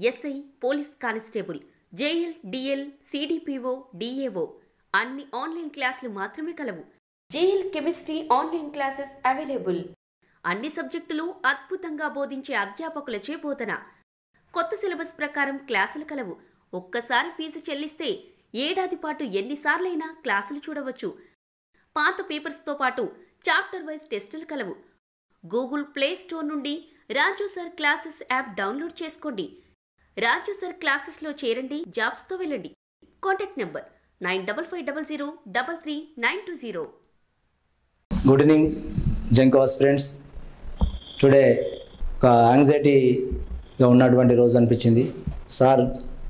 SI police constable JL DL CDPO DAO అన్ని online క్లాసులు మాత్రమే కలవు JL chemistry online classes available అన్ని సబ్జెక్టులు అద్భుతంగా బోధించే అధ్యాపకులచే బోధన కొత్త సిలబస్ ప్రకారం క్లాసులు కలవు ఒక్కసారి ఫీజు చెల్లిస్తే ఏడాది పాటు ఎన్నిసార్లైనా క్లాసులు చూడవచ్చు పాత పేపర్స్తో పాటు చాప్టర్ వైజ్ టెస్టులు కలవు గూగుల్ ప్లే స్టోర్ నుండి Raju sir classes app download చేసుకోండి రాజు సార్ క్లాసెస్లో చేరండి జాబ్స్తో వెళ్ళండి contact number nine double five double zero double three nine two zero good evening GENCOs friends today ఒక యాంగ్జైటీగా ఉన్నటువంటి రోజు అనిపించింది sir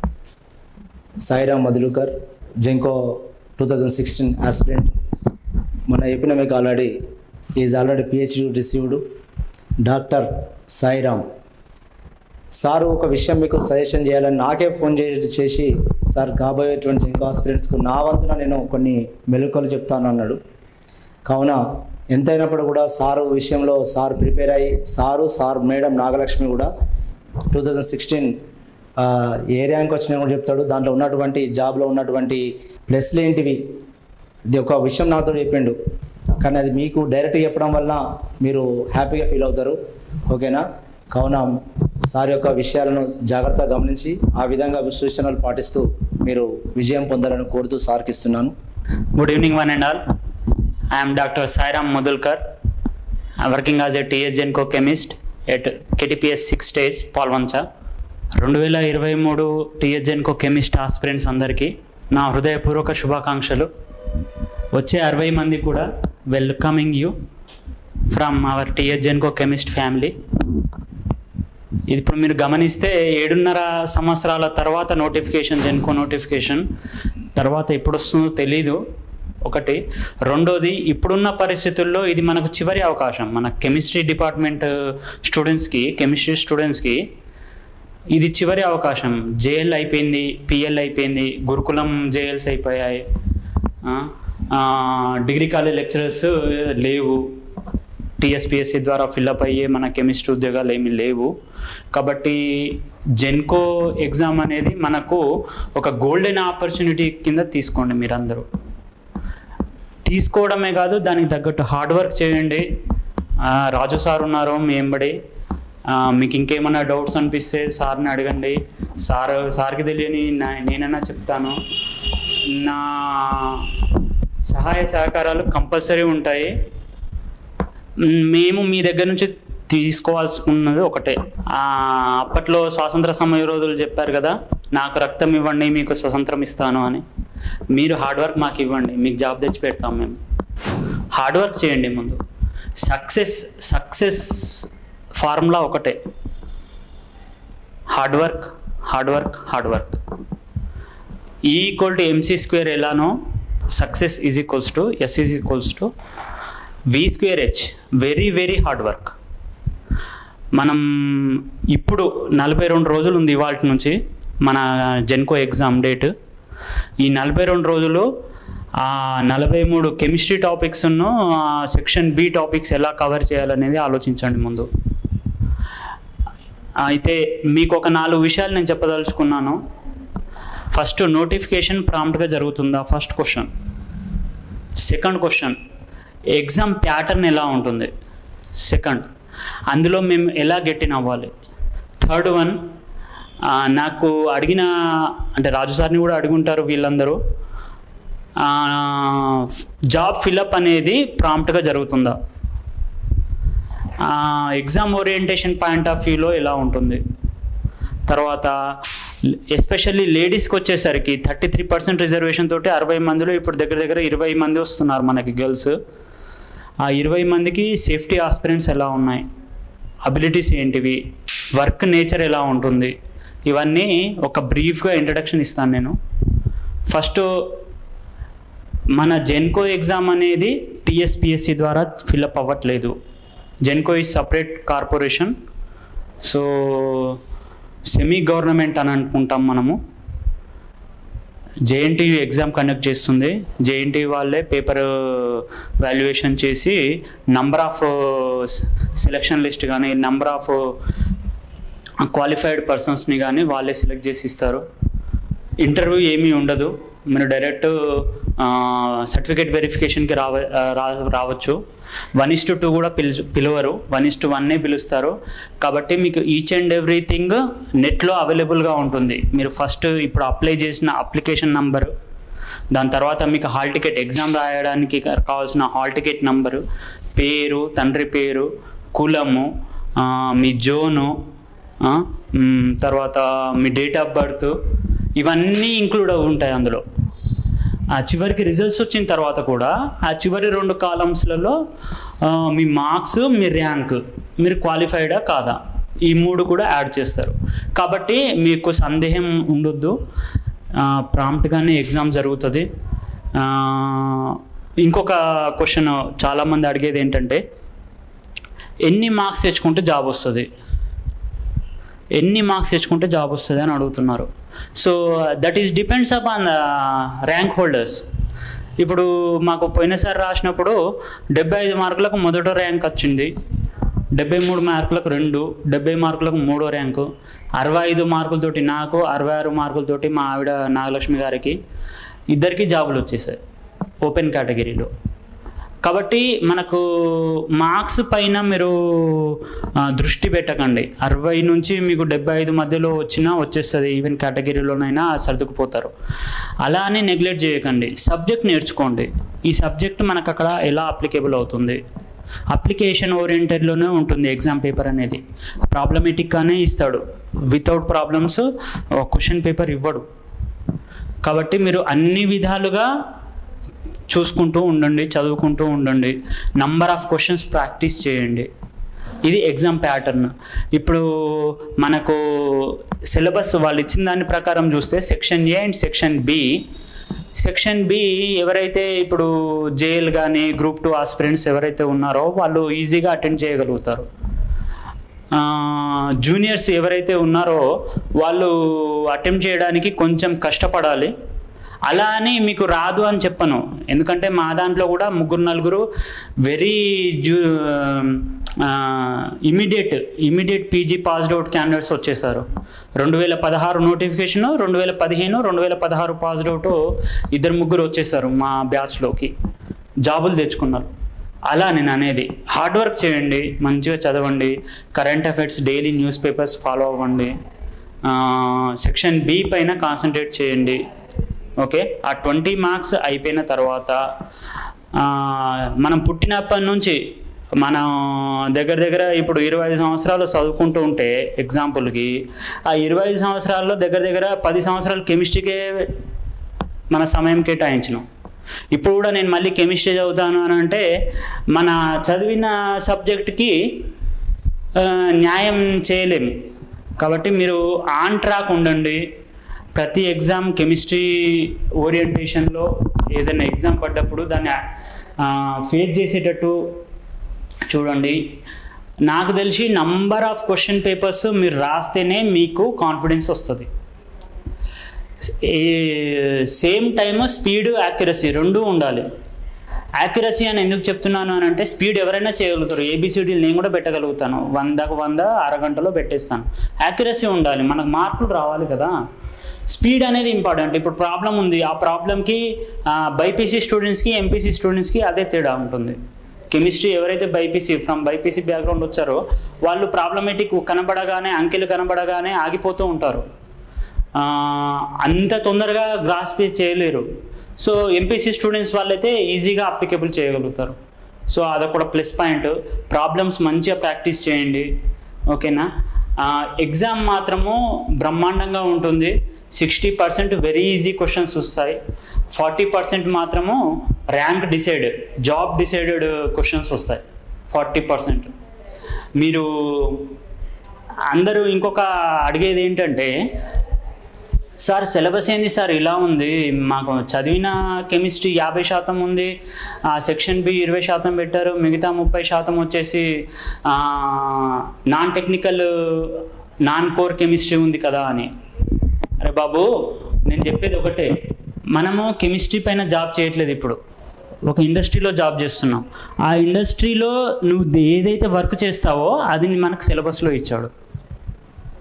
Sairam Madhulkar GENCO two thousand sixteen aspirant మొన్న చెప్పిన మీకు already is already PhD received doctor Sairam sir ఒక విషయం మీకు సజెషన్ చేయాలని నాకే ఫోన్ చే- చేసి సార్ కాబోయేటువంటి జెంకో ఆస్పిరెంట్స్కు నా వంతున నేను కొన్ని మెలకువలు చెప్తాను అన్నాడు కావున ఎంతైనప్పుడు కూడా సారు విషయంలో సార్ ప్రిపేర్ అయ్యి సారు సార్ మేడం నాగలక్ష్మి కూడా టూ థౌజండ్ సిక్స్టీన్ ఏ ర్యాంక్ వచ్చినా కూడా చెప్తాడు దాంట్లో ఉన్నటువంటి జాబ్లో ఉన్నటువంటి ప్లస్లు ఏంటివి ఇది ఒక విషయం నాతో చెప్పిండు కానీ అది మీకు డైరెక్ట్గా చెప్పడం వలన మీరు హ్యాపీగా ఫీల్ అవుతారు ఓకేనా కావున సార్ యొక్క విషయాలను జాగ్రత్తగా గమనించి ఆ విధంగా సూచనలు పాటిస్తూ మీరు విజయం పొందాలని కోరుతూ సార్కి ఇస్తున్నాను Good evening, one and all. I am Dr. Sairam Mudulkar. I'm working as a TS Genco chemist at KTPS 6 stage, Palvancha రెండు వేల ఇరవై మూడు టీఎస్ జెన్కో కెమిస్ట్ ఆస్పిరెంట్స్ అందరికీ నా హృదయపూర్వక శుభాకాంక్షలు వచ్చే అరవై మంది కూడా welcoming you from our TS GENCO chemist family ఇది ఇప్పుడు మీరు గమనిస్తే ఏడున్నర సంవత్సరాల తర్వాత నోటిఫికేషన్ జెన్కో నోటిఫికేషన్ తర్వాత ఎప్పుడు వస్తుందో తెలీదు ఒకటి రెండోది ఇప్పుడున్న పరిస్థితుల్లో ఇది మనకు చివరి అవకాశం మన కెమిస్ట్రీ డిపార్ట్మెంట్ స్టూడెంట్స్కి కెమిస్ట్రీ స్టూడెంట్స్కి ఇది చివరి అవకాశం జేఎల్ అయిపోయింది పిఎల్ అయిపోయింది గురుకులం జేఎల్స్ అయిపోయాయి ఆ, ఆ, డిగ్రీ కాలేజ్ లెక్చరర్స్ లేవు టీఎస్పిఎస్సి ద్వారా ఫిల్అప్ అయ్యే మన కెమిస్ట్రీ ఉద్యోగాలు ఏమీ లేవు కాబట్టి జెన్కో ఎగ్జామ్ అనేది మనకు ఒక గోల్డెన్ ఆపర్చునిటీ కింద తీసుకోండి మీరందరూ తీసుకోవడమే కాదు దానికి తగ్గట్టు హార్డ్ వర్క్ చేయండి ఆ, రాజు సార్ ఉన్నారు మీ ఎంబడి ఆ, మీకు ఇంకేమైనా డౌట్స్ అనిపిస్తే సార్ని అడగండి సార్ సార్కి తెలియని నా- నేనైనా చెప్తాను నా సహాయ సహకారాలు కంపల్సరీ ఉంటాయి మ్, మేము మీ దగ్గర నుంచి తీసుకోవాల్సుకున్నది ఒకటే ఆ, అప్పట్లో స్వాతంత్ర సమయ రోజులు చెప్పారు కదా నాకు రక్తం ఇవ్వండి మీకు స్వతంత్రం ఇస్తాను అని మీరు హార్డ్ వర్క్ మాకు ఇవ్వండి మీకు జాబ్ తెచ్చి పెడతాం మేము హార్డ్ వర్క్ చేయండి ముందు సక్సెస్ సక్సెస్ ఫార్ములా ఒకటే hard work hard work hard work E equal to MC square ఎలానో success is equals to S is equals to V square H very very hard work మనం ఇప్పుడు నలభై రెండు రోజులు ఉంది ఇవాళ నుంచి మన జెన్కో ఎగ్జామ్ డేట్ ఈ నలభై రెండు రోజులు ఆ నలభై మూడు chemistry topics section B topics ఎలా కవర్ చేయాలనేది ఆలోచించండి ముందు అయితే మీకు ఒక నాలుగు విషయాలు నేను చెప్పదలుచుకున్నాను ఫస్ట్ నోటిఫికేషన్ ప్రాంప్ట్గా జరుగుతుందా first question second question exam pattern ఎలా ఉంటుంది సెకండ్ అందులో మేము ఎలా గెట్టిన్ అవ్వాలి థర్డ్ వన్ నాకు అడిగిన అంటే రాజు సార్ని కూడా అడుగుంటారు వీళ్ళందరూ జాబ్ ఫిలప్ అనేది ప్రాంప్ట్గా జరుగుతుందా ఎగ్జామ్ ఓరియంటేషన్ పాయింట్ ఆఫ్ వ్యూలో ఎలా ఉంటుంది తర్వాత ఎస్పెషల్లీ లేడీస్కి వచ్చేసరికి థర్టీ త్రీ పర్సెంట్ రిజర్వేషన్ తోటి అరవై మందిలో ఇప్పుడు దగ్గర దగ్గర ఇరవై మంది వస్తున్నారు మనకి గర్ల్స్ ఆ ఇరవై మందికి సేఫ్టీ ఆస్పిరెంట్స్ ఎలా ఉన్నాయి అబిలిటీస్ ఏంటివి వర్క్ నేచర్ ఎలా ఉంటుంది ఇవన్నీ ఒక బ్రీఫ్గా ఇంట్రడక్షన్ ఇస్తాను నేను ఫస్ట్ మన జెన్కో ఎగ్జామ్ అనేది టీఎస్పిఎస్సి ద్వారా ఫిల్అప్ అవ్వట్లేదు Genco is separate corporation so semi government అని అనుకుంటాం మనము జేఎన్టీయూ ఎగ్జామ్ కండక్ట్ చేస్తుంది జేఎన్టీయూ వాళ్ళే పేపర్ వాల్యుయేషన్ చేసి నంబర్ ఆఫ్ సెలక్షన్ లిస్ట్ కానీ నంబర్ ఆఫ్ క్వాలిఫైడ్ పర్సన్స్ని కానీ వాళ్ళే సెలెక్ట్ చేసి ఇస్తారు ఇంటర్వ్యూ ఏమీ ఉండదు మీరు డైరెక్ట్ సర్టిఫికేట్ వెరిఫికేషన్కి రావ రా రావచ్చు వన్ ఇస్ టు టూ కూడా పిలు పిలవరు వన్ ఇస్ టు వన్నే పిలుస్తారు కాబట్టి మీకు ఈచ్ అండ్ ఎవ్రీథింగ్ నెట్లో అవైలబుల్గా ఉంటుంది మీరు ఫస్ట్ ఇప్పుడు అప్లై చేసిన అప్లికేషన్ నంబరు దాని తర్వాత మీకు హాల్ టికెట్ ఎగ్జామ్ రాయడానికి కావాల్సిన హాల్ టికెట్ నంబరు పేరు తండ్రి పేరు కులము ఆ, మీ జోను ఆ, మ్, తర్వాత మీ డేట్ ఆఫ్ బర్త్ ఇవన్నీ ఇంక్లూడ్ ఉంటాయి అందులో ఆ చివరికి రిజల్ట్స్ వచ్చిన తర్వాత కూడా ఆ చివరి రెండు కాలమ్స్లలో ఆ, మీ మార్క్స్ మీ ర్యాంక్ మీరు క్వాలిఫైడా కాదా ఈ మూడు కూడా యాడ్ చేస్తారు కాబట్టి మీకు సందేహం ఉండొద్దు ప్రాంప్ట్గానే ఎగ్జామ్ జరుగుతుంది ఆ, ఇంకొక క్వశ్చన్ చాలామంది అడిగేది ఏంటంటే ఎన్ని మార్క్స్ తెచ్చుకుంటే జాబ్ వస్తుంది ఎన్ని మార్క్స్ తెచ్చుకుంటే జాబ్ వస్తుంది అని అడుగుతున్నారు so that is depends upon rank holders ఇప్పుడు మాకు పోయినసారి రాసినప్పుడు డెబ్బై ఐదు మార్కులకు మొదటో ర్యాంక్ వచ్చింది డెబ్బై మూడు మార్కులకు రెండు డెబ్బై మార్కులకు మూడో ర్యాంకు అరవై ఐదు మార్కులతోటి నాకు అరవై ఆరు మార్కులతోటి మా ఆవిడ నాగలక్ష్మి గారికి ఇద్దరికి జాబులు వచ్చేసాయి ఓపెన్ కేటగిరీలో కాబట్టి మనకు మార్క్స్ పైన మీరు ఆ, దృష్టి పెట్టకండి అరవై నుంచి మీకు డెబ్బై ఐదు మధ్యలో వచ్చినా వచ్చేస్తుంది ఈవెన్ కేటగిరీలోనైనా సర్దుకుపోతారు అలా అని నెగ్లెక్ట్ చేయకండి సబ్జెక్ట్ నేర్చుకోండి ఈ సబ్జెక్ట్ మనకు అక్కడ ఎలా అప్లికేబుల్ అవుతుంది అప్లికేషన్ ఓరియంటెడ్లోనే ఉంటుంది ఎగ్జామ్ పేపర్ అనేది ప్రాబ్లమేటిక్గానే ఇస్తాడు వితౌట్ ప్రాబ్లమ్స్ క్వశ్చన్ పేపర్ ఇవ్వడు కాబట్టి మీరు అన్ని విధాలుగా చూసుకుంటూ ఉండండి చదువుకుంటూ ఉండండి నంబర్ ఆఫ్ క్వశ్చన్స్ ప్రాక్టీస్ చేయండి ఇది ఎగ్జామ్ ప్యాటర్న్ ఇప్పుడు మనకు సిలబస్ వాళ్ళు ఇచ్చిన దాని ప్రకారం చూస్తే section A and section B section B ఎవరైతే ఇప్పుడు జేఎల్ కానీ గ్రూప్ టూ ఆస్పిరెంట్స్ ఎవరైతే ఉన్నారో వాళ్ళు ఈజీగా అటెండ్ చేయగలుగుతారు జూనియర్స్ ఎవరైతే ఉన్నారో వాళ్ళు అటెంప్ట్ చేయడానికి కొంచెం కష్టపడాలి అలా అని మీకు రాదు అని చెప్పను ఎందుకంటే మా దాంట్లో కూడా ముగ్గురు నలుగురు వెరీ జూ immediate immediate PG passed out candidates వచ్చేసారు రెండు వేల పదహారు నోటిఫికేషన్ రెండు వేల పదిహేను రెండు వేల పదహారు పాస్డ్ అవుట్ ఇద్దరు ముగ్గురు వచ్చేసారు మా బ్యాచ్లోకి జాబులు తెచ్చుకున్నారు అలా నేను అనేది హార్డ్ వర్క్ చేయండి మంచిగా చదవండి current affairs daily news papers follow అవ్వండి సెక్షన్ బి పైన కాన్సన్ట్రేట్ చేయండి ఓకే ఆ ట్వంటీ మార్క్స్ అయిపోయిన తర్వాత ఆ, మనం పుట్టినప్పటి నుంచి మనం దగ్గర దగ్గర ఇప్పుడు ఇరవై ఐదు సంవత్సరాలు చదువుకుంటూ ఉంటే ఎగ్జాంపుల్కి ఆ ఇరవై ఐదు సంవత్సరాల్లో దగ్గర దగ్గర పది సంవత్సరాలు కెమిస్ట్రీకే మన సమయం కేటాయించినాం ఇప్పుడు కూడా నేను మళ్ళీ కెమిస్ట్రీ చదువుతాను అని అంటే మన చదివిన సబ్జెక్ట్కి ఆ, న్యాయం చేయలేము కాబట్టి మీరు ఆన్ ట్రాక్ ఉండండి ప్రతి ఎగ్జామ్ కెమిస్ట్రీ ఓరియంటేషన్లో ఏదైనా ఎగ్జామ్ పడ్డప్పుడు దాన్ని ఫేస్ చేసేటట్టు చూడండి నాకు తెలిసి నంబర్ ఆఫ్ క్వశ్చన్ పేపర్స్ మీరు రాస్తేనే మీకు కాన్ఫిడెన్స్ వస్తుంది సేమ్ టైమ్ స్పీడ్ యాక్యురసీ రెండూ ఉండాలి యాక్యురసీ అని ఎందుకు చెప్తున్నాను అని అంటే స్పీడ్ ఎవరైనా చేయగలుగుతారు ఏబిసిడీలు నేను కూడా పెట్టగలుగుతాను వందకు వంద అరగంటలో పెట్టేస్తాను యాక్యురసీ ఉండాలి మనకు మార్కులు రావాలి కదా స్పీడ్ అనేది ఇంపార్టెంట్ ఇప్పుడు ప్రాబ్లం ఉంది ఆ ప్రాబ్లంకి బైపీసీ స్టూడెంట్స్కి ఎంపీసీ స్టూడెంట్స్కి అదే తేడా ఉంటుంది కెమిస్ట్రీ ఎవరైతే బైపీసీ ఫ్రమ్ బైపీసీ బ్యాక్గ్రౌండ్ వచ్చారో వాళ్ళు ప్రాబ్లమేటిక్ కనబడగానే అంకెలు కనబడగానే ఆగిపోతూ ఉంటారు ఆ, అంత తొందరగా గ్రాస్ప్ చేయలేరు సో ఎంపీసీ స్టూడెంట్స్ వాళ్ళైతే ఈజీగా అప్లికేబుల్ చేయగలుగుతారు సో అదొక ప్లస్ పాయింట్ ప్రాబ్లమ్స్ మంచిగా ప్రాక్టీస్ చేయండి ఓకేనా ఎగ్జామ్ మాత్రము బ్రహ్మాండంగా ఉంటుంది sixty percent very easy questions వస్తాయి ఫార్టీ పర్సెంట్ మాత్రము rank decide job decided questions వస్తాయి ఫార్టీ పర్సెంట్ మీరు అందరూ ఇంకొక అడిగేది ఏంటంటే సార్ సిలబస్ ఏంది సార్ ఇలా ఉంది మాకు చదివిన కెమిస్ట్రీ యాభై శాతం ఉంది ఆ సెక్షన్ బి ఇరవై శాతం పెట్టారు మిగతా ముప్పై శాతం వచ్చేసి ఆ, non technical non core chemistry ఉంది కదా అని అరే బాబు నేను చెప్పేది ఒకటే మనము కెమిస్ట్రీ పైన జాబ్ చేయట్లేదు ఇప్పుడు ఒక ఇండస్ట్రీలో జాబ్ చేస్తున్నాం ఆ ఇండస్ట్రీలో నువ్వు ఏదైతే వర్క్ చేస్తావో అది మనకు సిలబస్లో ఇచ్చాడు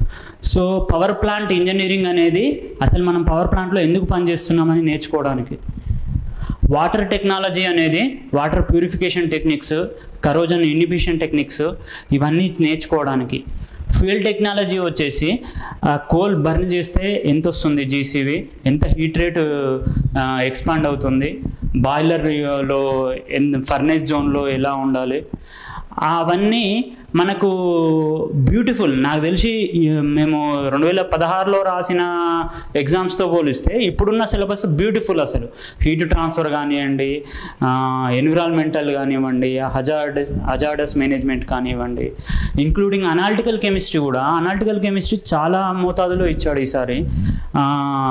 సో పవర్ ప్లాంట్ ఇంజనీరింగ్ అనేది అసలు మనం పవర్ ప్లాంట్లో ఎందుకు పనిచేస్తున్నామని నేర్చుకోవడానికి వాటర్ టెక్నాలజీ అనేది water purification techniques corrosion inhibition techniques ఇవన్నీ నేర్చుకోవడానికి ఫ్యూయల్ టెక్నాలజీ వచ్చేసి కోల్ బర్న్ చేస్తే ఎంత వస్తుంది జీసీవి ఎంత హీట్ రేట్ ఎక్స్పాండ్ అవుతుంది బాయిలర్లో ఫర్నేస్ జోన్లో ఎలా ఉండాలి అవన్నీ మనకు బ్యూటిఫుల్ నాకు తెలిసి ఈ మేము రెండు వేల పదహారులో రాసిన ఎగ్జామ్స్తో పోలిస్తే ఇప్పుడున్న సిలబస్ బ్యూటిఫుల్ అసలు హీట్ ట్రాన్స్ఫర్ కానివ్వండి ఎన్విరాన్మెంటల్ కానివ్వండి హజార్డ్ హజార్డస్ మేనేజ్మెంట్ కానివ్వండి ఇంక్లూడింగ్ అనాలిటికల్ కెమిస్ట్రీ కూడా అనాలిటికల్ కెమిస్ట్రీ చాలా మోతాదులో ఇచ్చాడు ఈసారి ఆ,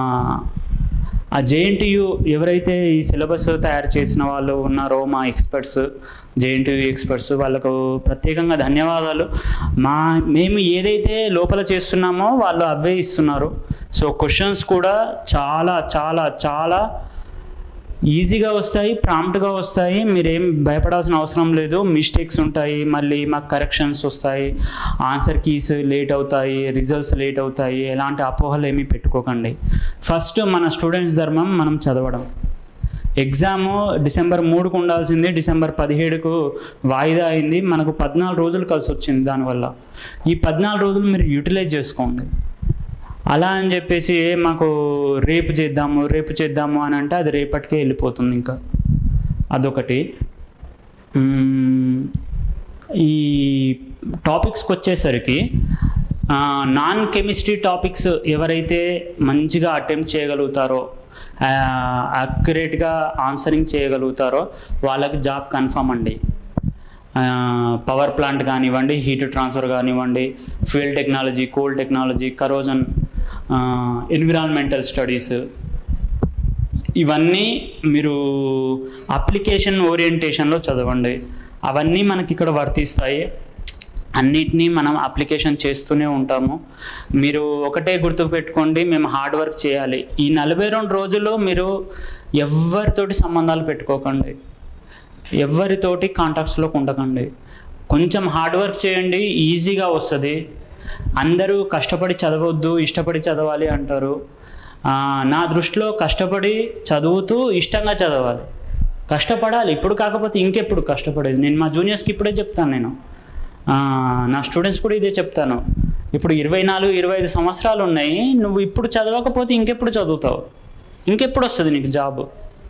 ఆ జేఎన్టీయు ఎవరైతే ఈ సిలబస్ తయారు చేసిన వాళ్ళు ఉన్నారో మా ఎక్స్పర్ట్స్ జేఎన్టీయు ఎక్స్పర్ట్స్ వాళ్ళకు ప్రత్యేకంగా ధన్యవాదాలు మా మేము ఏదైతే లోపల చేస్తున్నామో వాళ్ళు అవే ఇస్తున్నారు సో క్వశ్చన్స్ కూడా చాలా చాలా చాలా ఈజీగా వస్తాయి ప్రాంప్ట్గా వస్తాయి మీరేం భయపడాల్సిన అవసరం లేదు మిస్టేక్స్ ఉంటాయి మళ్ళీ మాకు కరెక్షన్స్ వస్తాయి ఆన్సర్ కీస్ లేట్ అవుతాయి రిజల్ట్స్ లేట్ అవుతాయి ఎలాంటి అపోహలు ఏమీ పెట్టుకోకండి ఫస్ట్ మన స్టూడెంట్స్ ధర్మం మనం చదవడం ఎగ్జామ్ డిసెంబర్ మూడుకు ఉండాల్సింది డిసెంబర్ పదిహేడుకు వాయిదా అయింది మనకు పద్నాలుగు రోజులు కలిసి వచ్చింది దానివల్ల ఈ పద్నాలుగు రోజులు మీరు యూటిలైజ్ చేసుకోండి అలా అని చెప్పేసి "ఏ, మాకు రేపు చేద్దాము రేపు చేద్దాము అని అంటే అది రేపటికే వెళ్ళిపోతుంది ఇంకా అదొకటి మ్మ్, ఈ టాపిక్స్కి వచ్చేసరికి నాన్ కెమిస్ట్రీ టాపిక్స్ ఎవరైతే మంచిగా అటెంప్ట్ చేయగలుగుతారో అక్యురేట్గా ఆన్సరింగ్ చేయగలుగుతారో వాళ్ళకి జాబ్ కన్ఫర్మ్ అండి పవర్ ప్లాంట్ కానివ్వండి హీట్ ట్రాన్స్ఫర్ కానివ్వండి fuel technology coal technology corrosion environmental studies ఇవన్నీ మీరు అప్లికేషన్ ఓరియంటేషన్లో చదవండి అవన్నీ మనకి ఇక్కడ వర్తిస్తాయి అన్నిటినీ మనం అప్లికేషన్ చేస్తూనే ఉంటాము మీరు ఒకటే గుర్తుపెట్టుకోండి మేము హార్డ్ వర్క్ చేయాలి ఈ నలభై రెండు రోజుల్లో మీరు ఎవరితోటి సంబంధాలు పెట్టుకోకండి ఎవరితోటి కాంటాక్ట్స్లోకి ఉండకండి కొంచెం హార్డ్ వర్క్ చేయండి ఈజీగా వస్తుంది అందరూ కష్టపడి చదవద్దు ఇష్టపడి చదవాలి అంటారు ఆ, నా దృష్టిలో కష్టపడి చదువుతూ ఇష్టంగా చదవాలి కష్టపడాలి ఇప్పుడు కాకపోతే ఇంకెప్పుడు కష్టపడేది నేను మా జూనియర్స్కి ఇప్పుడే చెప్తాను నేను ఆ, నా స్టూడెంట్స్ కూడా ఇదే చెప్తాను ఇప్పుడు ఇరవై నాలుగు ఇరవై ఐదు సంవత్సరాలు ఉన్నాయి నువ్వు ఇప్పుడు చదవకపోతే ఇంకెప్పుడు చదువుతావు ఇంకెప్పుడు వస్తుంది నీకు జాబ్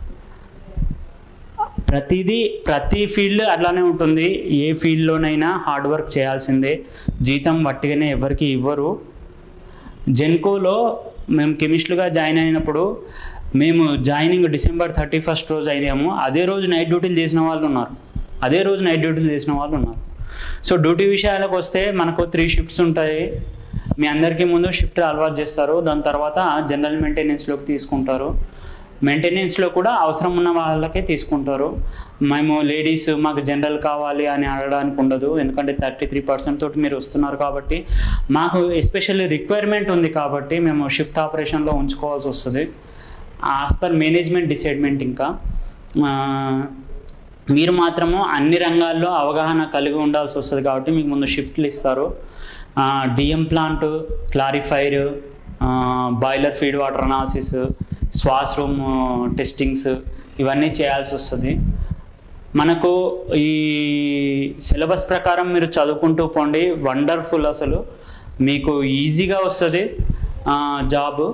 ప్రతిదీ ప్రతి ఫీల్డ్ అట్లానే ఉంటుంది ఏ ఫీల్డ్లోనైనా హార్డ్ వర్క్ చేయాల్సిందే జీతం వట్టిగానే ఎవరికి ఇవ్వరు జెన్కోలో మేము కెమిస్ట్లుగా జాయిన్ అయినప్పుడు మేము జాయినింగ్ డిసెంబర్ థర్టీ ఫస్ట్ రోజు అయినాము అదే రోజు నైట్ డ్యూటీలు చేసిన వాళ్ళు ఉన్నారు అదే రోజు నైట్ డ్యూటీలు చేసిన వాళ్ళు ఉన్నారు సో డ్యూటీ విషయాలకు వస్తే మనకు త్రీ షిఫ్ట్స్ ఉంటాయి మీ అందరికీ ముందు షిఫ్ట్ అలవాటు చేస్తారు దాని తర్వాత జనరల్ మెయింటెనెన్స్లోకి తీసుకుంటారు మెయింటెనెన్స్లో కూడా అవసరం ఉన్న వాళ్ళకే తీసుకుంటారు మేము లేడీస్ మాకు జనరల్ కావాలి అని అడగడానికి ఉండదు ఎందుకంటే థర్టీ త్రీ పర్సెంట్ తోటి మీరు వస్తున్నారు కాబట్టి మాకు ఎస్పెషల్లీ రిక్వైర్మెంట్ ఉంది కాబట్టి మేము షిఫ్ట్ ఆపరేషన్లో ఉంచుకోవాల్సి వస్తుంది యాజ్ పర్ మేనేజ్మెంట్ డిసైడ్మెంట్ ఇంకా ఆ, మీరు మాత్రము అన్ని రంగాల్లో అవగాహన కలిగి ఉండాల్సి వస్తుంది కాబట్టి మీకు ముందు షిఫ్ట్లు ఇస్తారు DM plant clarifier boiler feed water analysis శ్వాస్ రూమ్ టెస్టింగ్స్ ఇవన్నీ చేయాల్సి వస్తుంది మనకు ఈ సిలబస్ ప్రకారం మీరు చదువుకుంటూ పోండి వండర్ఫుల్ అసలు మీకు ఈజీగా వస్తుంది జాబ్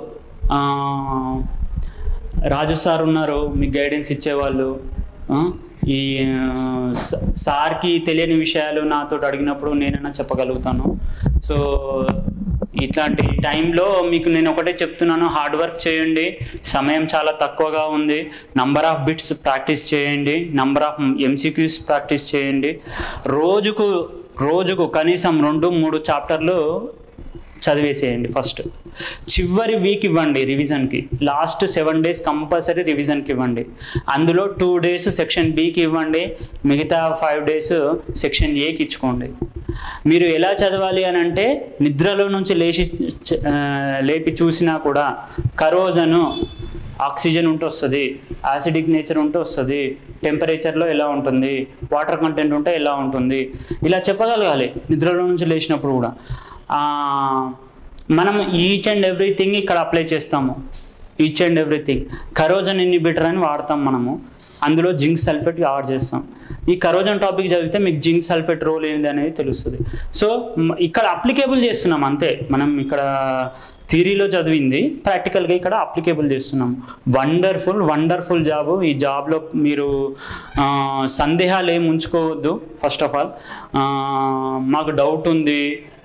రాజు సార్ ఉన్నారు మీకు గైడెన్స్ ఇచ్చేవాళ్ళు ఆ, ఈ ఆ, స- సార్కి తెలియని విషయాలు నాతో అడిగినప్పుడు నేనైనా చెప్పగలుగుతాను సో ఇట్లాంటి టైంలో మీకు నేను ఒకటే చెప్తున్నాను హార్డ్ వర్క్ చేయండి సమయం చాలా తక్కువగా ఉంది నంబర్ ఆఫ్ బిట్స్ ప్రాక్టీస్ చేయండి నంబర్ ఆఫ్ ఎంసీక్యూస్ ప్రాక్టీస్ చేయండి రోజుకు రోజుకు కనీసం రెండు మూడు చాప్టర్లు చదివేసేయండి ఫస్ట్ చివరి వీక్ ఇవ్వండి రివిజన్కి లాస్ట్ సెవెన్ డేస్ కంపల్సరీ రివిజన్కి ఇవ్వండి అందులో టూ డేస్ సెక్షన్ బికి ఇవ్వండి మిగతా ఫైవ్ డేస్ సెక్షన్ ఏకి ఇచ్చుకోండి మీరు ఎలా చదవాలి అని అంటే నిద్రలో నుంచి లేచి చ- ఆ, లేపి చూసినా కూడా కరోజను ఆక్సిజన్ ఉంటే వస్తుంది యాసిడిక్ నేచర్ ఉంటే వస్తుంది టెంపరేచర్లో ఎలా ఉంటుంది వాటర్ కంటెంట్ ఉంటే ఎలా ఉంటుంది ఇలా చెప్పగలగాలి నిద్రలో నుంచి లేచినప్పుడు కూడా ఆ, మనం ఈచ్ అండ్ ఎవ్రీథింగ్ ఇక్కడ అప్లై చేస్తాము each and everything corrosion inhibitor అని వాడతాం మనము అందులో జింక్ సల్ఫేట్ యాడ్ చేస్తాం ఈ కరోజన్ టాపిక్ చదివితే మీకు జింక్ సల్ఫేట్ రోల్ ఏంది అనేది తెలుస్తుంది సో మ్, ఇక్కడ అప్లికేబుల్ చేస్తున్నాం అంతే మనం ఇక్కడ థియరీలో చదివింది ప్రాక్టికల్గా ఇక్కడ అప్లికేబుల్ చేస్తున్నాం వండర్ఫుల్ వండర్ఫుల్ జాబ్ ఈ జాబ్లో మీరు ఆ, సందేహాలు ఏమి ఉంచుకోవద్దు ఫస్ట్ ఆఫ్ ఆల్ మాకు డౌట్ ఉంది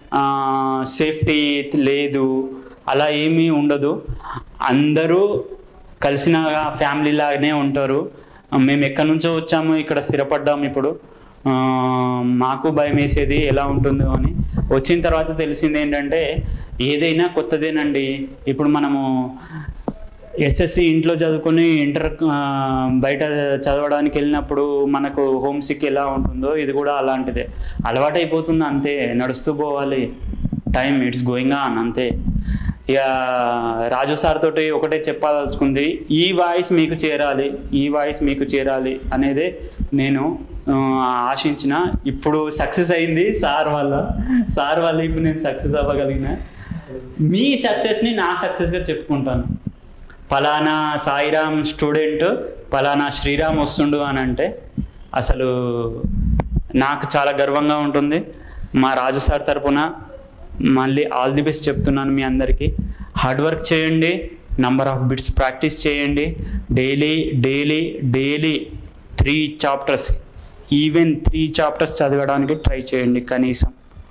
సేఫ్టీ లేదు అలా ఏమీ ఉండదు అందరూ కలిసిన ఫ్యామిలీ లాగానే ఉంటారు మేము ఎక్కడి నుంచో వచ్చాము ఇక్కడ స్థిరపడ్డాం ఇప్పుడు ఆ, మాకు భయం వేసేది ఎలా ఉంటుందో అని వచ్చిన తర్వాత తెలిసింది ఏంటంటే ఏదైనా కొత్తదేనండి ఇప్పుడు మనము ఎస్ఎస్సి ఇంట్లో చదువుకొని ఇంటర్ ఆ, బయట చదవడానికి వెళ్ళినప్పుడు మనకు హోమ్ సిక్ ఎలా ఉంటుందో ఇది కూడా అలాంటిదే అలవాటైపోతుంది అంతే నడుస్తూ పోవాలి టైం ఇట్స్ గోయింగ్ ఆన్ అంతే ఇక రాజు సార్ తోటి ఒకటే చెప్పదలుచుకుంది ఈ వాయిస్ మీకు చేరాలి ఈ వాయిస్ మీకు చేరాలి అనేదే నేను ఆ, ఆశించిన ఇప్పుడు సక్సెస్ అయింది సార్ వల్ల సార్ వల్ల ఇప్పుడు నేను సక్సెస్ అవ్వగలిగిన మీ సక్సెస్ని నా సక్సెస్గా చెప్పుకుంటాను ఫలానా సాయిరామ్ స్టూడెంట్ ఫలానా శ్రీరామ్ వస్తుండు అని అంటే అసలు నాకు చాలా గర్వంగా ఉంటుంది మా రాజు సార్ తరపున మళ్ళీ ఆల్ ది బెస్ట్ చెప్తున్నాను మీ అందరికీ హార్డ్ వర్క్ చేయండి నంబర్ ఆఫ్ బిట్స్ ప్రాక్టీస్ చేయండి daily daily daily three chapters even three chapters చదవడానికి ట్రై చేయండి కనీసం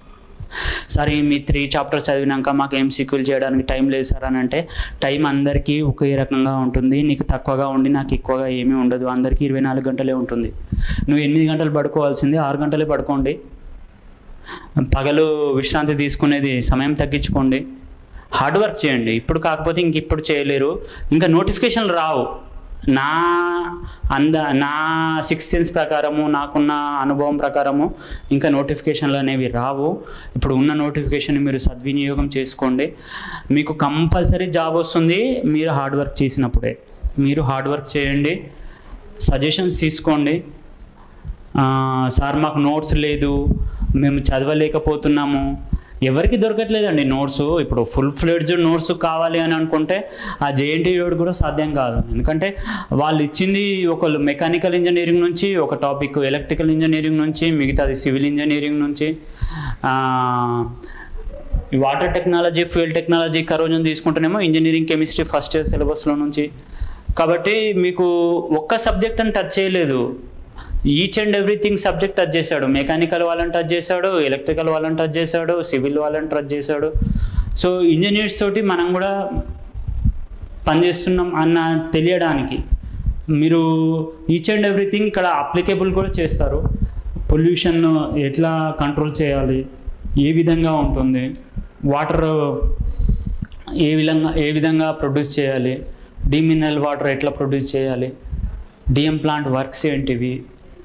సరే మీ త్రీ చాప్టర్స్ చదివినాక మాకు ఏం సీక్వెల్ చేయడానికి టైం లేదు సార్ అని అంటే టైం అందరికీ ఒకే రకంగా ఉంటుంది నీకు తక్కువగా ఉండి నాకు ఎక్కువగా ఏమీ ఉండదు అందరికీ ఇరవై నాలుగు గంటలే ఉంటుంది నువ్వు ఎనిమిది గంటలు పడుకోవాల్సింది ఆరు గంటలే పడుకోండి పగలు విశ్రాంతి తీసుకునేది సమయం తగ్గించుకోండి హార్డ్ వర్క్ చేయండి ఇప్పుడు కాకపోతే ఇంక ఇప్పుడు చేయలేరు ఇంకా నోటిఫికేషన్లు రావు నా అంద నా సిక్స్ సెన్స్ ప్రకారము నాకున్న అనుభవం ప్రకారము ఇంకా నోటిఫికేషన్లు అనేవి రావు ఇప్పుడు ఉన్న నోటిఫికేషన్ మీరు సద్వినియోగం చేసుకోండి మీకు కంపల్సరీ జాబ్ వస్తుంది మీరు హార్డ్ వర్క్ చేసినప్పుడే మీరు హార్డ్ వర్క్ చేయండి సజెషన్స్ తీసుకోండి ఆ, సార్ మాకు నోట్స్ లేదు మేము చదవలేకపోతున్నాము ఎవరికి దొరకట్లేదండి నోట్స్ ఇప్పుడు ఫుల్ ఫ్లెడ్జ్డ్ నోట్స్ కావాలి అని అనుకుంటే ఆ జేఎన్టీ రోడ్ కూడా సాధ్యం కాదు ఎందుకంటే వాళ్ళు ఇచ్చింది ఒకళ్ళు మెకానికల్ ఇంజనీరింగ్ నుంచి ఒక టాపిక్ ఎలక్ట్రికల్ ఇంజనీరింగ్ నుంచి మిగతాది సివిల్ ఇంజనీరింగ్ నుంచి ఆ, ఈ water technology fuel technology corrosion తీసుకుంటేనేమో ఇంజనీరింగ్ కెమిస్ట్రీ ఫస్ట్ ఇయర్ సిలబస్లో నుంచి కాబట్టి మీకు ఒక్క సబ్జెక్ట్ అని టచ్ చేయలేదు each and everything subject touch చేశాడు మెకానికల్ వాళ్ళని టచ్ చేశాడు ఎలక్ట్రికల్ వాళ్ళని టచ్ చేశాడు సివిల్ వాళ్ళని టచ్ చేశాడు సో ఇంజనీర్స్ తోటి మనం కూడా పనిచేస్తున్నాం అన్న తెలియడానికి మీరు ఈచ్ అండ్ ఎవ్రీథింగ్ ఇక్కడ అప్లికేబుల్ కూడా చేస్తారు పొల్యూషన్ ఎట్లా కంట్రోల్ చేయాలి ఏ విధంగా ఉంటుంది వాటర్ ఏ విధంగా ఏ విధంగా ప్రొడ్యూస్ చేయాలి డిమినరల్ వాటర్ ఎట్లా ప్రొడ్యూస్ చేయాలి డిఎం ప్లాంట్ వర్క్స్ ఏంటివి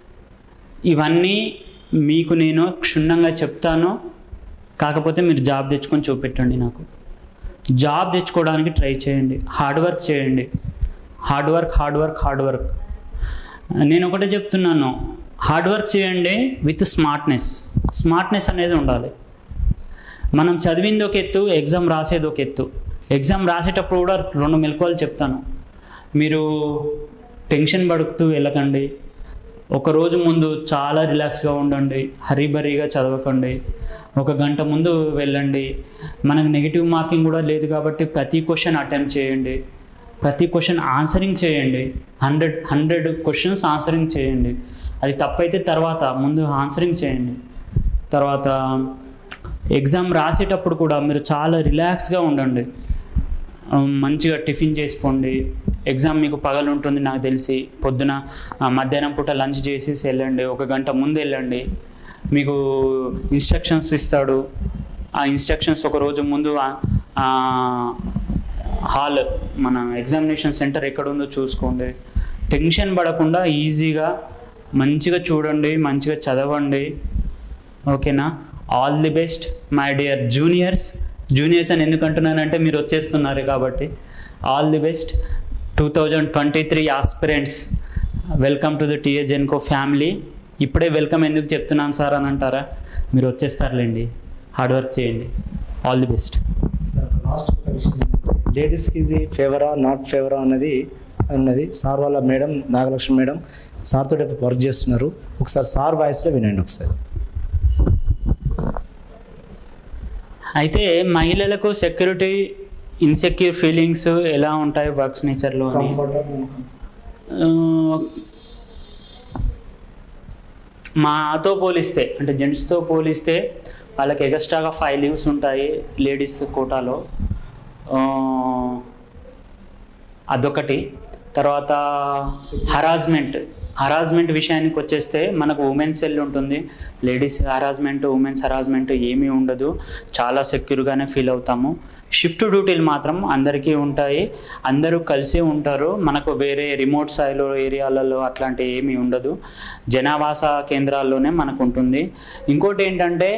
ఇవన్నీ మీకు నేను క్షుణ్ణంగా చెప్తాను కాకపోతే మీరు జాబ్ తెచ్చుకొని చూపెట్టండి నాకు జాబ్ తెచ్చుకోవడానికి ట్రై చేయండి హార్డ్ వర్క్ చేయండి hard work hard work hard work నేను ఒకటే చెప్తున్నాను హార్డ్ వర్క్ చేయండి విత్ స్మార్ట్నెస్ స్మార్ట్నెస్ అనేది ఉండాలి మనం చదివింది ఒక ఎత్తు ఎగ్జామ్ రాసేది ఒక ఎత్తు ఎగ్జామ్ రాసేటప్పుడు కూడా రెండు మెలకువలు చెప్తాను మీరు టెన్షన్ పడుతూ వెళ్ళకండి ఒక రోజు ముందు చాలా రిలాక్స్గా ఉండండి హరీబరీగా చదవకండి ఒక గంట ముందు వెళ్ళండి మనకు నెగిటివ్ మార్కింగ్ కూడా లేదు కాబట్టి ప్రతి క్వశ్చన్ అటెంప్ట్ చేయండి ప్రతి క్వశ్చన్ ఆన్సరింగ్ చేయండి హండ్రెడ్ హండ్రెడ్ క్వశ్చన్స్ ఆన్సరింగ్ చేయండి అది తప్పైతే తర్వాత ముందు ఆన్సరింగ్ చేయండి తర్వాత ఎగ్జామ్ రాసేటప్పుడు కూడా మీరు చాలా రిలాక్స్గా ఉండండి ఆ, మంచిగా టిఫిన్ చేసుకోండి ఎగ్జామ్ మీకు పగలు ఉంటుంది నాకు తెలిసి పొద్దున ఆ, మధ్యాహ్నం పూట లంచ్ చేసేసి వెళ్ళండి ఒక గంట ముందు వెళ్ళండి మీకు ఇన్స్ట్రక్షన్స్ ఇస్తాడు ఆ ఇన్స్ట్రక్షన్స్ ఒక రోజు ముందు హాల్ మన ఎగ్జామినేషన్ సెంటర్ ఎక్కడ ఉందో చూసుకోండి టెన్షన్ పడకుండా ఈజీగా మంచిగా చూడండి మంచిగా చదవండి ఓకేనా all the best my dear juniors juniors అని ఎందుకు అంటున్నానంటే మీరు వచ్చేస్తున్నారు కాబట్టి all the best two thousand twenty three aspirants welcome to the TS Genco family ఇప్పుడే వెల్కమ్ ఎందుకు చెప్తున్నాను సార్ అని అంటారా మీరు వచ్చేస్తారులేండి హార్డ్ వర్క్ చేయండి all the best sir last ఒక విషయం లేడీస్కి ఇది ఫేవరా నాట్ ఫేవరా అన్నది అన్నది సార్ వాళ్ళ మేడం నాగలక్ష్మి మేడం సార్తో వర్క్ చేస్తున్నారు ఒకసారి సార్ వాయిస్లో వినండి ఒకసారి అయితే మహిళలకు సెక్యూరిటీ ఇన్సెక్యూర్ ఫీలింగ్స్ ఎలా ఉంటాయి వర్క్స్ నేచర్లో అని ఆ, మాతో పోలిస్తే అంటే జెంట్స్తో పోలిస్తే వాళ్ళకి ఎక్స్ట్రాగా ఫైవ్ లీవ్స్ ఉంటాయి లేడీస్ కోటాలో ఆ, అదొకటి తర్వాత హరాస్మెంట్ హరాస్మెంట్ విషయానికి వచ్చేస్తే మనకు ఉమెన్స్ సెల్ ఉంటుంది లేడీస్ హరాస్మెంట్ ఉమెన్స్ హరాస్మెంట్ ఏమీ ఉండదు చాలా సెక్యూర్గానే ఫీల్ అవుతాము షిఫ్ట్ డ్యూటీలు మాత్రం అందరికీ ఉంటాయి అందరూ కలిసే ఉంటారు మనకు వేరే రిమోట్ స్థాయిలో ఏరియాలలో అట్లాంటి ఏమీ ఉండదు జనావాస కేంద్రాల్లోనే మనకు ఉంటుంది ఇంకోటి ఏంటంటే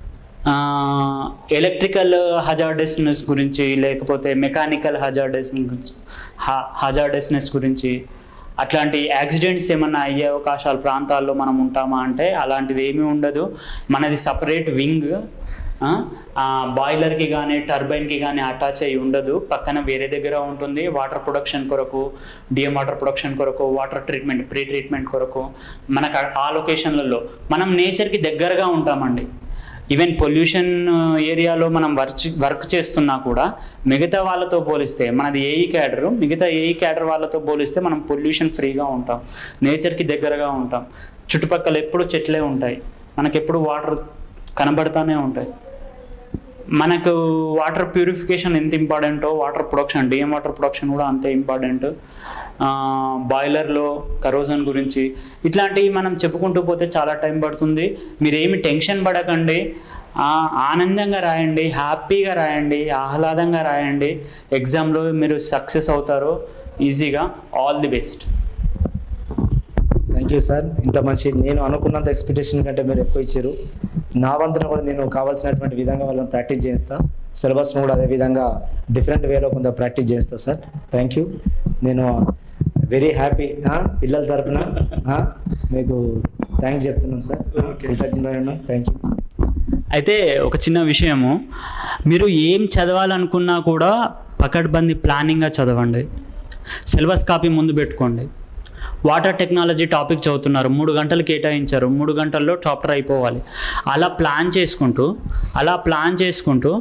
ఎలక్ట్రికల్ హజార్డస్నెస్ గురించి లేకపోతే మెకానికల్ హజార్డస్ హజార్డస్నెస్ గురించి అట్లాంటి యాక్సిడెంట్స్ ఏమన్నా అయ్యే అవకాశాల ప్రాంతాల్లో మనం ఉంటామా అంటే అలాంటిది ఏమీ ఉండదు మనది సపరేట్ వింగ్ బాయిలర్కి కానీ టర్బైన్కి కానీ అటాచ్ అయ్యి ఉండదు పక్కన వేరే దగ్గర ఉంటుంది వాటర్ ప్రొడక్షన్ కొరకు డిఎం వాటర్ ప్రొడక్షన్ కొరకు వాటర్ ట్రీట్మెంట్ ప్రీ ట్రీట్మెంట్ కొరకు మనకు ఆ- ఆ లొకేషన్లలో మనం నేచర్కి దగ్గరగా ఉంటామండి ఈవెన్ పొల్యూషన్ ఏరియాలో మనం వర్క్ వర్క్ చేస్తున్నా కూడా మిగతా వాళ్ళతో పోలిస్తే మనది ఏఈ క్యాడర్ మిగతా ఏఈ క్యాడర్ వాళ్ళతో పోలిస్తే మనం పొల్యూషన్ ఫ్రీగా ఉంటాం నేచర్కి దగ్గరగా ఉంటాం చుట్టుపక్కల ఎప్పుడు చెట్లే ఉంటాయి మనకి ఎప్పుడు వాటర్ కనబడతానే ఉంటాయి మనకు వాటర్ ప్యూరిఫికేషన్ ఎంత ఇంపార్టెంటో water production DM water production కూడా అంతే ఇంపార్టెంట్ బాయిలర్లో కరోజన్ గురించి ఇట్లాంటివి మనం చెప్పుకుంటూ పోతే చాలా టైం పడుతుంది మీరు ఏమి టెన్షన్ పడకండి ఆ, ఆనందంగా రాయండి హ్యాపీగా రాయండి ఆహ్లాదంగా రాయండి ఎగ్జామ్లో మీరు సక్సెస్ అవుతారు ఈజీగా all the best thank you sir ఇంత మంచి నేను అనుకున్నంత ఎక్స్పెక్టేషన్ కంటే మీరు ఎక్కువ ఇచ్చారు నా వంతున కూడా నేను కావాల్సినటువంటి విధంగా వాళ్ళని ప్రాక్టీస్ చేయిస్తా సిలబస్ను కూడా అదే విధంగా డిఫరెంట్ వేలో కొంత ప్రాక్టీస్ చేస్తా సార్ థ్యాంక్ యూ నేను వెరీ హ్యాపీ పిల్లల తరపున ఆ, మీకు థ్యాంక్స్ చెప్తున్నాం సార్ కృతజ్ఞత థ్యాంక్ యూ అయితే ఒక చిన్న విషయము మీరు ఏం చదవాలనుకున్నా కూడా పకడ్బందీ ప్లానింగ్గా చదవండి సిలబస్ కాపీ ముందు పెట్టుకోండి వాటర్ టెక్నాలజీ టాపిక్ చదువుతున్నారు మూడు గంటలు కేటాయించారు మూడు గంటల్లో చాప్టర్ అయిపోవాలి అలా ప్లాన్ చేసుకుంటూ అలా ప్లాన్ చేసుకుంటూ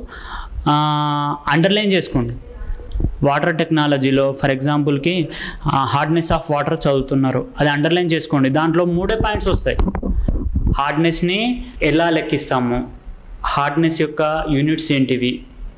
అండర్లైన్ చేసుకోండి వాటర్ టెక్నాలజీలో ఫర్ ఎగ్జాంపుల్కి హార్డ్నెస్ ఆఫ్ వాటర్ చదువుతున్నారు అది అండర్లైన్ చేసుకోండి దాంట్లో మూడే పాయింట్స్ వస్తాయి హార్డ్నెస్ని ఎలా లెక్కిస్తాము హార్డ్నెస్ యొక్క యూనిట్స్ ఏంటివి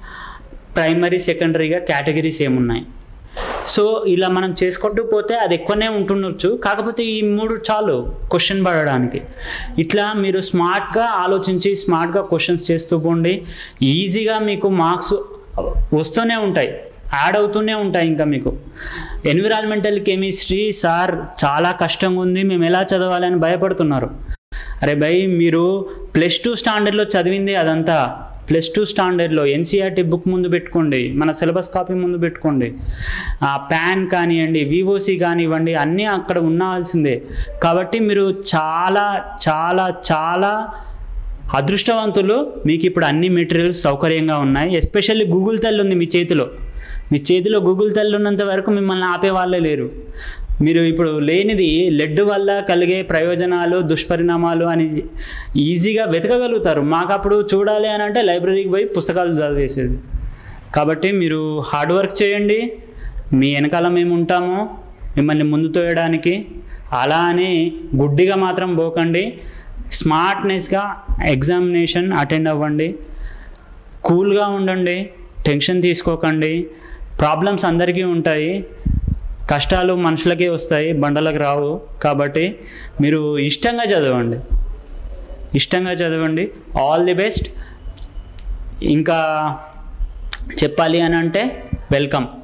ప్రైమరీ సెకండరీగా కేటగిరీస్ ఏమున్నాయి సో ఇలా మనం చేసుకుంటూ పోతే అది ఎక్కువనే ఉంటుండొచ్చు కాకపోతే ఈ మూడు చాలు క్వశ్చన్ పడడానికి ఇట్లా మీరు స్మార్ట్గా ఆలోచించి స్మార్ట్గా క్వశ్చన్స్ చేస్తూ పోండి ఈజీగా మీకు మార్క్స్ వస్తూనే ఉంటాయి యాడ్ అవుతూనే ఉంటాయి ఇంకా మీకు ఎన్విరాన్మెంటల్ కెమిస్ట్రీ సార్ చాలా కష్టంగా ఉంది మేము ఎలా చదవాలి అని భయపడుతున్నారు అరే భయ్ మీరు ప్లస్ టూ స్టాండర్డ్లో చదివింది అదంతా ప్లస్ టూ స్టాండర్డ్లో ఎన్సీఆర్టీ బుక్ ముందు పెట్టుకోండి మన సిలబస్ కాపీ ముందు పెట్టుకోండి ఆ ప్యాన్ కానివ్వండి వివోసి కానివ్వండి అన్నీ అక్కడ ఉండాల్సిందే కాబట్టి మీరు చాలా చాలా చాలా అదృష్టవంతులు మీకు ఇప్పుడు అన్ని మెటీరియల్స్ సౌకర్యంగా ఉన్నాయి ఎస్పెషల్లీ గూగుల్ తల్లి ఉంది మీ చేతిలో మీ చేతిలో గూగుల్ తల్లి ఉన్నంత వరకు మిమ్మల్ని ఆపే వాళ్ళే లేరు మీరు ఇప్పుడు లేనిది లెడ్ వల్ల కలిగే ప్రయోజనాలు దుష్పరిణామాలు అని ఈజీగా వెతకగలుగుతారు మాకు అప్పుడు చూడాలి అని అంటే లైబ్రరీకి పోయి పుస్తకాలు చదివేసేది కాబట్టి మీరు హార్డ్ వర్క్ చేయండి మీ వెనకాల మేము ఉంటాము మిమ్మల్ని ముందు తోయడానికి అలా అని గుడ్డిగా మాత్రం పోకండి స్మార్ట్నెస్గా ఎగ్జామినేషన్ అటెండ్ అవ్వండి కూల్గా ఉండండి టెన్షన్ తీసుకోకండి ప్రాబ్లమ్స్ అందరికీ ఉంటాయి కష్టాలు మనుషులకే వస్తాయి బండలకు రావు కాబట్టి మీరు ఇష్టంగా చదవండి ఇష్టంగా చదవండి ఆల్ ది బెస్ట్ ఇంకా చెప్పాలి అని అంటే వెల్కమ్